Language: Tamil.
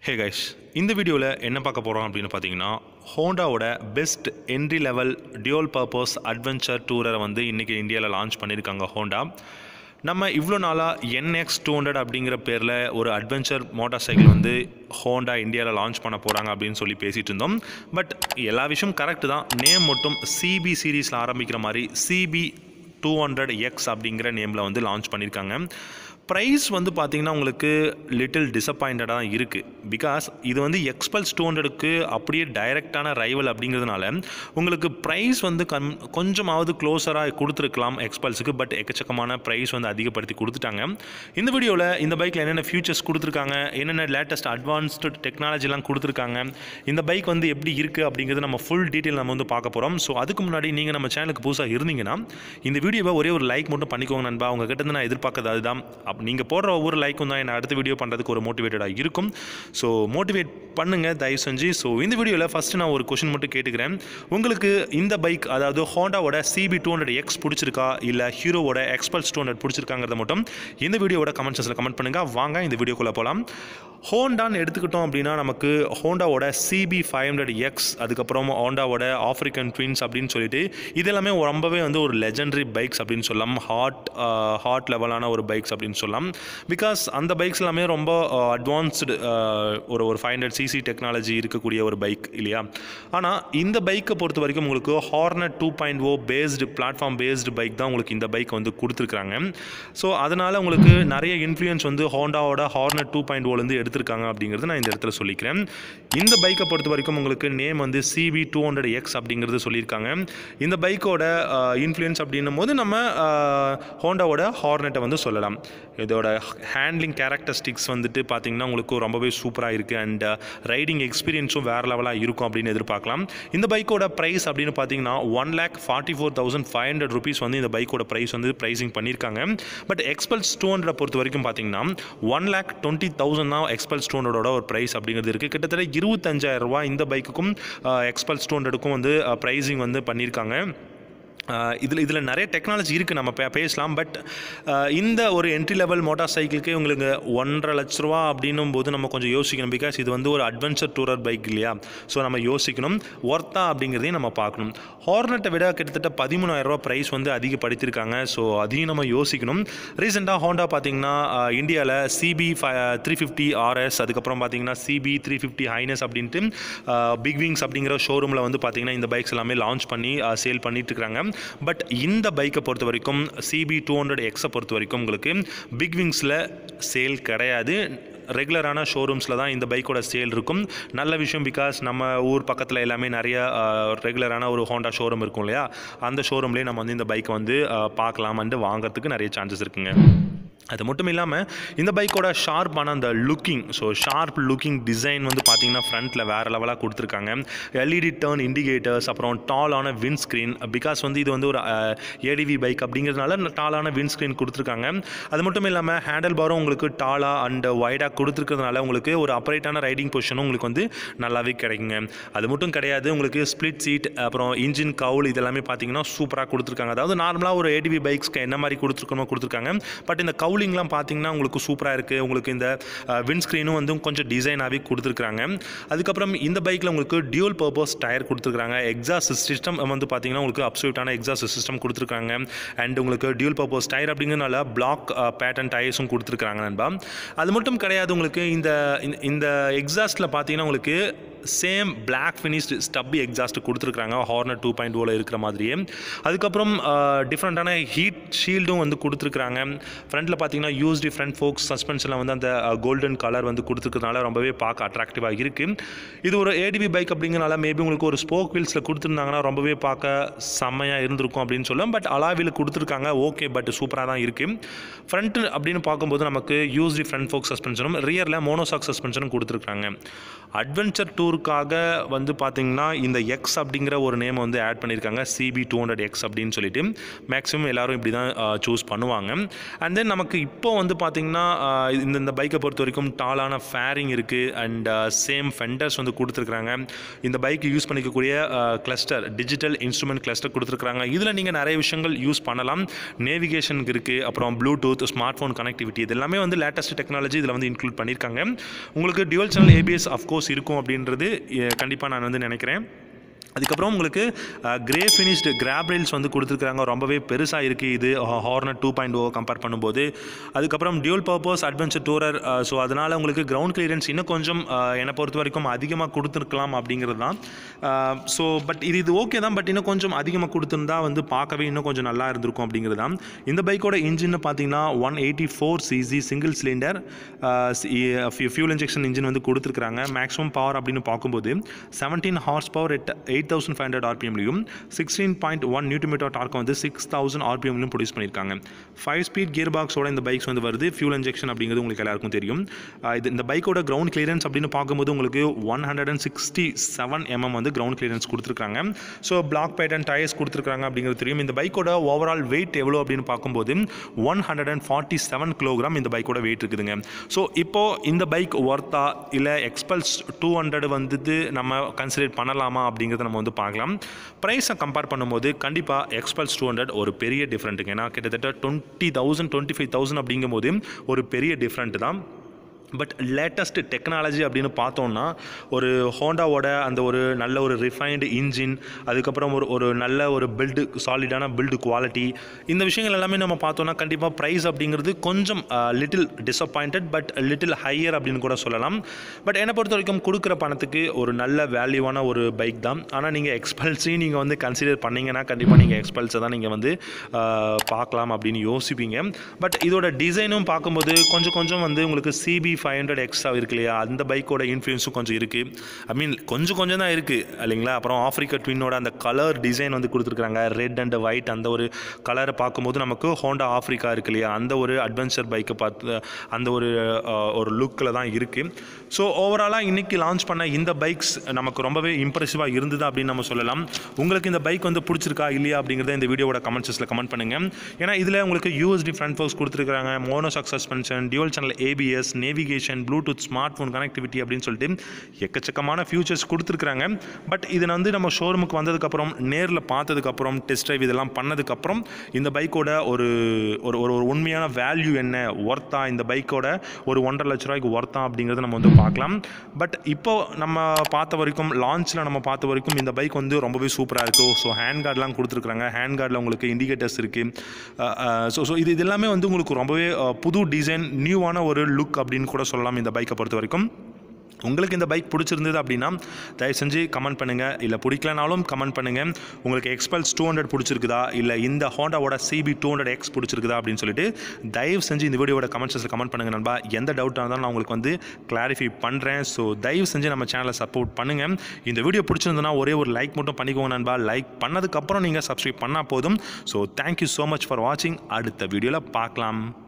ஹே கைஸ் இந்த வீடியோவில் என்ன பார்க்க போகிறோம் அப்படின்னு பார்த்தீங்கன்னா ஹோண்டாவோட best entry level dual purpose adventure டூரை வந்து இன்றைக்கி இந்தியாவில் லான்ச் பண்ணியிருக்காங்க ஹோண்டா நம்ம இவ்வளோ நாளாக என்எக்ஸ் டூ ஹண்ட்ரட் அப்படிங்கிற பேரில் ஒரு அட்வென்ச்சர் மோட்டார் சைக்கிள் வந்து ஹோண்டா இந்தியாவில் லான்ச் பண்ண போகிறாங்க அப்படின்னு சொல்லி பேசிகிட்டு இருந்தோம் பட் எல்லா விஷயம் கரெக்டு தான் நேம் மட்டும் சிபி சீரீஸில் ஆரம்பிக்கிற மாதிரி சிபி டூ ஹண்ட்ரட் எக்ஸ் அப்படிங்கிற நேமில் வந்து லான்ச் பண்ணியிருக்காங்க ப்ரைஸ் வந்து பார்த்தீங்கன்னா உங்களுக்கு லிட்டில் டிசப்பாயிண்டடாக தான் இருக்குது பிகாஸ் இது வந்து எக்ஸ்பல்ஸ் டூ ஹண்ட்ரடுக்கு அப்படியே டைரெக்டான ரைவல் அப்படிங்கிறதுனால உங்களுக்கு ப்ரைஸ் வந்து கம் கொஞ்சமாவது க்ளோஸராக கொடுத்துருக்கலாம் எக்ஸ்பல்ஸுக்கு பட் எக்கச்சக்கமான ப்ரைஸ் வந்து அதிகப்படுத்தி கொடுத்துட்டாங்க இந்த வீடியோவில் இந்த பைக்கில் என்னென்ன ஃபியூச்சர்ஸ் கொடுத்துருக்காங்க என்னென்ன லேட்டஸ்ட் அட்வான்ஸ்டு டெக்னாலஜிலாம் கொடுத்துருக்காங்க இந்த பைக் வந்து எப்படி இருக்குது அப்படிங்கிறது நம்ம ஃபுல் டீட்டெயில் நம்ம வந்து பார்க்க போகிறோம் ஸோ அதுக்கு முன்னாடி நீங்கள் நம்ம சேனலுக்கு புதுசாக இருந்தீங்கன்னா இந்த வீடியோவை ஒரே ஒரு லைக் மட்டும் பண்ணிக்கோங்க நண்பா உங்ககிட்ட இருந்து நான் எதிர்பார்க்கறது அதுதான் அப் நீங்கள் போடுற ஒவ்வொரு லைக்கும் தான் என்ன அடுத்த வீடியோ பண்ணுறதுக்கு ஒரு மோட்டிவேட்டடாக இருக்கும் ஸோ மோட்டிவேட் பண்ணுங்கள் தயவு செஞ்சு ஸோ இந்த வீடியோவில் ஃபஸ்ட்டு நான் ஒரு கொஷின் மட்டும் கேட்டுக்கிறேன் உங்களுக்கு இந்த பைக் அதாவது ஹோண்டாவோட சிபி டூ ஹண்ட்ரட் எக்ஸ் பிடிச்சிருக்கா இல்லை ஹீரோவோட எக்ஸ்பல்ஸ் டூ ஹண்ட்ரட் பிடிச்சிருக்காங்கிறத மட்டும் இந்த வீடியோவோட கமெண்ட் செக்ஷனில் கமெண்ட் பண்ணுங்கள் வாங்க இந்த வீடியோக்குள்ளே போகலாம் ஹோண்டான்னு எடுத்துக்கிட்டோம் அப்படின்னா நமக்கு ஹோண்டாவோட சிபி ஃபைவ் ஹண்ட்ரட் எக்ஸ் அதுக்கப்புறம் ஹோண்டாவோட ஆஃப்ரிக்கன் ட்வின்ஸ் அப்படின்னு சொல்லிட்டு இது எல்லாமே ரொம்பவே வந்து ஒரு லெஜெண்டரி பைக்ஸ் அப்படின்னு சொல்லலாம் ஹாட் ஹாட் லெவலான ஒரு பைக்ஸ் அப்படின்னு சொல்லலாம் பிகாஸ் அந்த பைக்ஸ் எல்லாமே ரொம்ப அட்வான்ஸ்டு ஒரு ஒரு ஃபைவ் ஹண்ட்ரட் சிசி டெக்னாலஜி இருக்கக்கூடிய ஒரு பைக் இல்லையா ஆனால் இந்த பைக்கை பொறுத்த வரைக்கும் உங்களுக்கு Hornet two point O based platform based bike தான் உங்களுக்கு இந்த பைக் வந்து கொடுத்துருக்குறாங்க ஸோ அதனால் உங்களுக்கு நிறைய இன்ஃப்ளூயன்ஸ் வந்து ஹோண்டாவோட ஹார்னட் டூ பாயிண்ட் ஓலேருந்து எடுத்திருக்காங்க அப்படிங்கிறது நான் இந்த இடத்துல சொல்லிக்கிறேன் இந்த பைக்கை பொறுத்த வரைக்கும் உங்களுக்கு நேம் வந்து சிபி டூ ஹண்ட்ரட் எக்ஸ் அப்படிங்கிறது சொல்லியிருக்காங்க இந்த பைக்கோட இன்ஃப்ளூயன்ஸ் அப்படின்னும் போது நம்ம ஹோண்டாவோட ஹார்னெட்டை வந்து சொல்லலாம் இதோட ஹேண்ட்லிங் கேரக்டரிஸ்டிக்ஸ் வந்துட்டு பார்த்தீங்கன்னா உங்களுக்கு ரொம்பவே சூப்பராக இருக்குது அண்ட் ரைடிங் எக்ஸ்பீரியன்ஸும் வேறு லெவலாக இருக்கும் அப்படின்னு எதிர்பார்க்கலாம் இந்த பைக்கோட ப்ரைஸ் அப்படின்னு பார்த்தீங்கன்னா one lakh forty four thousand five hundred rupees வந்து இந்த பைக்கோட ப்ரைஸ் வந்து ப்ரைஸிங் பண்ணியிருக்காங்க பட் எக்ஸ்பல்ஸ் டூ ஹண்ட்ரட் பொறுத்த வரைக்கும் பார்த்தீங்கன்னா ஒன் லேக் டுவெண்ட்டி தௌசண்ட் தான் எக்ஸ்பல்ஸ் டூ ஹண்ட்ரடோட ஒரு ப்ரைஸ் அப்படிங்கிறது இருக்குது கிட்டத்தட்ட இருபத்தஞ்சாயிரம் ரூபா இந்த பைக்குக்கும் எக்ஸ்பல்ஸ் டூ ஹண்ட்ரடுக்கும் வந்து ப்ரைஸிங் வந்து பண்ணியிருக்காங்க இதில் இதில் நிறைய டெக்னாலஜி இருக்குது நம்ம பே பேசலாம் பட் இந்த ஒரு என்ட்ரி லெவல் மோட்டார் சைக்கிளுக்கே உங்களுக்கு ஒன்றரை லட்ச ரூபா அப்படின்னும் போது நம்ம கொஞ்சம் யோசிக்கணும் பிகாஸ் இது வந்து ஒரு அட்வென்ச்சர் டூரர் பைக் இல்லையா ஸோ நம்ம யோசிக்கணும் ஒர்த்தா அப்படிங்கிறதையும் நம்ம பார்க்கணும் ஹார்னட்டை விட கிட்டத்தட்ட பதிமூணாயிரம் ரூபா ப்ரைஸ் வந்து அதிகப்படுத்தியிருக்காங்க ஸோ அதையும் நம்ம யோசிக்கணும் ரீசெண்டாக ஹோண்டா பார்த்தீங்கன்னா இந்தியாவில் CB five three fifty RS அதுக்கப்புறம் பார்த்தீங்கன்னா சிபி த்ரீ ஃபிஃப்டி ஹைனஸ் அப்படின்ட்டு பிக் விங்ஸ் அப்படிங்கிற ஷோரூமில் வந்து பார்த்தீங்கன்னா இந்த பைக்ஸ் எல்லாமே லான்ச் பண்ணி சேல் பண்ணிட்டு இருக்காங்க பட் இந்த பைக்கை பொறுத்த வரைக்கும் சிபி டூ ஹண்ட்ரட் எக்ஸை பொறுத்த வரைக்கும் உங்களுக்கு பிக் விங்ஸில் சேல் கிடையாது ரெகுலரான ஷோரூம்ஸில் தான் இந்த பைக்கோட சேல் இருக்கும் நல்ல விஷயம் பிகாஸ் நம்ம ஊர் பக்கத்தில் எல்லாமே நிறைய ரெகுலரான ஒரு ஹோண்டா ஷோரூம் இருக்கும் இல்லையா அந்த ஷோரூம்லேயே நம்ம வந்து இந்த பைக்கை வந்து பார்க்கலாமன்ட்டு வாங்குறதுக்கு நிறைய சான்சஸ் இருக்குங்க அது மட்டும் இல்லாமல் இந்த பைக்கோட ஷார்ப்பான அந்த looking so sharp looking design வந்து பார்த்தீங்கன்னா ஃப்ரண்ட்டில் வேறு லெவலாக கொடுத்துருக்காங்க எல்இடி டர்ன் இண்டிகேட்டர்ஸ் அப்புறம் டாலான வின் ஸ்க்ரீன் பிகாஸ் வந்து இது வந்து ஒரு ஏடிவி பைக் அப்படிங்கிறதுனால டாலான வின் ஸ்க்ரீன் கொடுத்துருக்காங்க அது மட்டும் இல்லாமல் ஹேண்டில் பாரும் உங்களுக்கு டாலாக அண்ட் வைடாக கொடுத்துருக்கிறதுனால உங்களுக்கு ஒரு அப்ரைட்டான ரைடிங் பொசிஷனும் உங்களுக்கு வந்து நல்லாவே கிடைக்குங்க அது மட்டும் கிடையாது உங்களுக்கு ஸ்ப்ளிட் சீட் அப்புறம் இன்ஜின் கவுல் இதெல்லாமே பார்த்தீங்கன்னா சூப்பராக கொடுத்துருக்காங்க அதாவது நார்மலாக ஒரு ஏடிவி பைக்ஸ்க்கு என்ன மாதிரி கொடுத்துருக்கணுமோ கொடுத்துருக்காங்க பட் இந்த கவுல் கவுலிங்லாம் பார்த்தீங்கன்னா உங்களுக்கு சூப்பராக இருக்குது உங்களுக்கு இந்த வின் ஸ்க்ரீனும் வந்து கொஞ்சம் டிசைனாகவே கொடுத்துருக்குறாங்க அதுக்கப்புறம் இந்த பைக்கில் உங்களுக்கு டியூல் பர்பஸ் டயர் கொடுத்துருக்காங்க எக்ஸாஸ்ட் சிஸ்டம் வந்து பார்த்தீங்கன்னா உங்களுக்கு அப்சல்யூட்டான எக்ஸாஸ்ட் சிஸ்டம் கொடுத்துருக்காங்க அண்ட் உங்களுக்கு டியூல் பர்பஸ் டயர் அப்படிங்கிறனால பிளாக் பேட்டர்ன் டயர்ஸும் கொடுத்துருக்காங்க நண்பா அது மட்டும் கிடையாது உங்களுக்கு இந்த இந்த எக்ஸாஸ்ட்டில் பார்த்தீங்கன்னா உங்களுக்கு same black finished stubby exhaust கொடுத்துருக்காங்க ஹார்னர் டூ பாயிண்ட் ஓவில் இருக்கிற மாதிரியே அதுக்கப்புறம் டிஃப்ரெண்ட்டான ஹீட் ஷீல்டும் வந்து கொடுத்துருக்குறாங்க ஃப்ரண்ட்டில் பார்த்தீங்கன்னா யூஸ்டி ஃப்ரண்ட் ஃபோக்ஸ் சஸ்பென்ஷனில் வந்து அந்த கோல்டன் கலர் வந்து கொடுத்துருக்கறனால ரொம்பவே பார்க்க அட்ராக்டிவாக இருக்குது இது ஒரு ஏடிபி பைக் அப்படிங்கிறனால மேபி உங்களுக்கு ஒரு ஸ்போக் வீல்ஸில் கொடுத்துருந்தாங்கன்னா ரொம்பவே பார்க்க செம்மையாக இருந்திருக்கும் அப்படின்னு சொல்லலாம் பட் அலாவில் கொடுத்துருக்காங்க ஓகே பட் சூப்பராக தான் இருக்குது ஃப்ரண்ட் அப்படின்னு பார்க்கும்போது நமக்கு யூஸ்டி ஃப்ரண்ட் ஃபோக் சஸ்பென்ஷனும் ரியரில் மோனோசாக் சஸ்பென்ஷனும் கொடுத்துருக்காங்க அட்வென்ச்சர் டூர் டூருக்காக வந்து பார்த்தீங்கன்னா இந்த எக்ஸ் அப்படிங்கிற ஒரு நேம் வந்து ஆட் பண்ணியிருக்காங்க சிபி டூ ஹண்ட்ரட் எக்ஸ் அப்படின்னு சொல்லிட்டு மேக்ஸிமம் எல்லாரும் இப்படி தான் சூஸ் பண்ணுவாங்க அண்ட் தென் நமக்கு இப்போ வந்து பார்த்தீங்கன்னா ஆஹ், இந்த இந்த பைக்கை பொறுத்த வரைக்கும் டாலான ஃபேரிங் இருக்குது அண்ட் சேம் ஃபெண்டர்ஸ் வந்து கொடுத்துருக்குறாங்க இந்த பைக் யூஸ் பண்ணிக்கக்கூடிய கிளஸ்டர் டிஜிட்டல் இன்ஸ்ட்ருமெண்ட் கிளஸ்டர் கொடுத்துருக்குறாங்க இதில் நீங்கள் நிறைய விஷயங்கள் யூஸ் பண்ணலாம் நேவிகேஷனுக்கு இருக்குது அப்புறம் ப்ளூடூத் ஸ்மார்ட் ஃபோன் கனெக்டிவிட்டி இது எல்லாமே வந்து லேட்டஸ்ட் டெக்னாலஜி இதில் வந்து இன்க்ளூட் பண்ணியிருக்காங்க உங்களுக்கு டியூவல் சேனல் ஏபிஎஸ் அஃப்கோர்ஸ் இருக்கும் அப்படின்றது கண்டிப்பாக நான் வந்து நினைக்கிறேன் அதுக்கப்புறம் உங்களுக்கு கிரே ஃபினிஷ்டு கிராப் ரெயில்ஸ் வந்து கொடுத்துருக்காங்க ரொம்பவே பெருசாக இருக்குது இது Hornet two point O compare பண்ணும்போது அதுக்கப்புறம் dual purpose adventure tourer so அதனால் உங்களுக்கு கிரவுண்ட் கிளியரன்ஸ் இன்னும் கொஞ்சம் அஹ், என்னை பொறுத்த வரைக்கும் அதிகமாக கொடுத்துருக்கலாம் அப்படிங்கிறது தான் ஸோ பட் இது இது ஓகே தான் பட் இன்னும் கொஞ்சம் அதிகமாக கொடுத்துருந்தா வந்து பார்க்கவே இன்னும் கொஞ்சம் நல்லா இருந்திருக்கும் அப்படிங்கிறது தான் இந்த பைக்கோட இன்ஜின் பார்த்தீங்கன்னா one eighty four cc single cylinder fuel injection engine வந்து கொடுத்துருக்காங்க மேக்ஸிமம் பவர் அப்படின்னு பார்க்கும்போது seventeen horsepower at eight thousand five hundred ஆர்பிஎம்லையும் sixteen point one newton metre torque வந்து சிக்ஸ் தௌசண்ட் ஆர்பிஎம்லையும் ப்ரொடியூஸ் பண்ணியிருக்காங்க ஃபைவ் ஸ்பீட் கியர் பாக்ஸோட இந்த பைக்ஸ் வந்து வருது ஃபியூல் இன்ஜெக்ஷன் அப்படிங்கிறது உங்களுக்கு எல்லாருக்கும் தெரியும் ஆஹ் இது இந்த பைக்கோட கிரவுண்ட் கிளியரன்ஸ் அப்படின்னு பார்க்கும்போது உங்களுக்கு one hundred and sixty seven mm வந்து கிரவுண்ட் கிளியரன்ஸ் கொடுத்துருக்காங்க ஸோ பிளாக் பேட்டன் டயர்ஸ் கொடுத்துருக்காங்க அப்படிங்கிறது தெரியும் இந்த பைக்கோட ஓவரால் வெயிட் எவ்வளோ அப்படின்னு பார்க்கும்போது one hundred and forty seven kilogram இந்த பைக்கோட வெயிட் இருக்குதுங்க ஸோ இப்போ இந்த பைக் ஒர்த்தா இல்லை எக்ஸ்பல்ஸ் டூ ஹண்ட்ரட் வந்துட்டு நம்ம கன்சிடர் பண்ணலாமா அப்படிங்கிறத நம்ம வந்து பார்க்கலாம் ப்ரைஸை கம்பேர் பண்ணும்போது கண்டிப்பாக எக்ஸ்பல்ஸ் டூ ஹண்ட்ரட் ஒரு பெரிய டிஃப்ரெண்ட்டுங்க ஏன்னா கிட்டத்தட்ட twenty thousand twenty five thousand அப்படிங்கும்போது ஒரு பெரிய டிஃப்ரெண்ட் தான் பட் லேட்டஸ்ட் டெக்னாலஜி அப்படின்னு பார்த்தோம்னா ஒரு ஹோண்டாவோட அந்த ஒரு நல்ல ஒரு ரிஃபைன்டு இன்ஜின் அதுக்கப்புறம் ஒரு ஒரு நல்ல ஒரு பில்டு சாலிடான பில்டு குவாலிட்டி இந்த விஷயங்கள் எல்லாமே நம்ம பார்த்தோம்னா கண்டிப்பாக ப்ரைஸ் அப்படிங்கிறது கொஞ்சம் little disappointed but little higher அப்படின்னு கூட சொல்லலாம் பட் என்னை பொறுத்த வரைக்கும் கொடுக்குற பணத்துக்கு ஒரு நல்ல வேல்யூவான ஒரு பைக் தான் ஆனால் நீங்கள் எக்ஸ்பல்ஸையும் நீங்கள் வந்து கன்சிடர் பண்ணீங்கன்னா கண்டிப்பாக நீங்கள் எக்ஸ்பல்ஸை தான் நீங்கள் வந்து ஆஹ், பார்க்கலாம் அப்படின்னு யோசிப்பீங்க பட் இதோட டிசைனும் பார்க்கும்போது கொஞ்சம் கொஞ்சம் வந்து உங்களுக்கு சிபி ஃபைவ் ஹண்ட்ரட் எக்ஸ்ட்ரா இருக்கு இல்லையா அந்த பைக்கோட இன்ஃப்ளூயன்ஸும் கொஞ்சம் இருக்குது ஐ மீன் கொஞ்சம் கொஞ்சம் தான் இருக்குது இல்லைங்களா அப்புறம் ஆஃப்ரிக்கா ட்வின்னோட அந்த கலர் டிசைன் வந்து கொடுத்துருக்காங்க ரெட் அண்ட் ஒயிட் அந்த ஒரு கலரை பார்க்கும்போது நமக்கு ஹோண்டா ஆஃப்ரிக்கா இருக்கு இல்லையா அந்த ஒரு அட்வென்ச்சர் பைக்கை பார்த்து அந்த ஒரு அஹ், ஒரு லுக்கில் தான் இருக்குது ஸோ ஓவராலாக இன்றைக்கி லான்ச் பண்ண இந்த பைக்ஸ் நமக்கு ரொம்பவே இம்ப்ரெசிவாக இருந்தது அப்படின்னு நம்ம சொல்லலாம் உங்களுக்கு இந்த பைக் வந்து பிடிச்சிருக்கா இல்லையா அப்படிங்கிறத இந்த வீடியோட கமெண்ட்ஸில் கமெண்ட் பண்ணுங்கள் ஏன்னா இதில் உங்களுக்கு யூஎஸ்டி ஃப்ரண்ட் ஃபோர்ஸ் கொடுத்துருக்காங்க monoshock suspension dual channel ABS navigation Bluetooth smartphone connectivity அப்படின்னு சொல்லிட்டு எக்கச்சக்கமான ஃபியூச்சர்ஸ் கொடுத்துருக்காங்க பட் இது வந்து நம்ம ஷோரூமுக்கு வந்ததுக்கப்புறம் நேரில் பார்த்ததுக்கப்புறம் டெஸ்ட் ட்ரைவ் இதெல்லாம் பண்ணதுக்கப்புறம் இந்த பைக்கோட ஒரு ஒரு ஒரு ஒரு உண்மையான வேல்யூ என்ன ஒர்த்தா இந்த பைக்கோட ஒரு ஒன்றரை லட்ச ரூபாய்க்கு ஒர்த்தா அப்படிங்கிறத நம்ம வந்து பார்க்கலாம் பட் இப்போ நம்ம பார்த்த வரைக்கும் லான்ச்சில் நம்ம பார்த்த வரைக்கும் இந்த பைக் வந்து ரொம்பவே சூப்பராக இருக்குது ஸோ ஹேண்ட் கார்டெலாம் கொடுத்துருக்குறாங்க ஹேண்ட் கார்டில் உங்களுக்கு இண்டிகேட்டர்ஸ் இருக்குது ஸோ ஸோ இது இது எல்லாமே வந்து உங்களுக்கு ரொம்பவே அஹ், புது டிசைன் நியூவான ஒரு லுக் அப்படின்னு கூட சொல்லலாம் இந்த பைக்கை பொறுத்த வரைக்கும் உங்களுக்கு இந்த பைக் பிடிச்சிருந்தது அப்படின்னா தயவு செஞ்சு கமெண்ட் பண்ணுங்கள் இல்லை பிடிக்கலனாலும் கமெண்ட் பண்ணுங்கள் உங்களுக்கு எக்ஸ்பல்ஸ் டூ ஹண்ட்ரட் பிடிச்சிருக்குதா இல்லை இந்த ஹோண்டாவோட சிபி டூ ஹண்ட்ரட் எக்ஸ் பிடிச்சிருக்குதா அப்படின்னு சொல்லிட்டு தயவு செஞ்சு இந்த வீடியோட கமெண்ட்ஸில் கமெண்ட் பண்ணுங்கள் நண்பா எந்த டவுட்டாக இருந்தாலும் நான் உங்களுக்கு வந்து கிளாரிஃபை பண்ணுறேன் ஸோ தயவு செஞ்சு நம்ம சேனலை சப்போர்ட் பண்ணுங்கள் இந்த வீடியோ பிடிச்சிருந்ததுன்னா ஒரே ஒரு லைக் மட்டும் பண்ணிக்கோங்க நண்பா லைக் பண்ணதுக்கப்புறம் நீங்கள் சப்ஸ்கிரைப் பண்ணால் போதும் so thank you so much for வாட்சிங் அடுத்த வீடியோவில் பார்க்கலாம்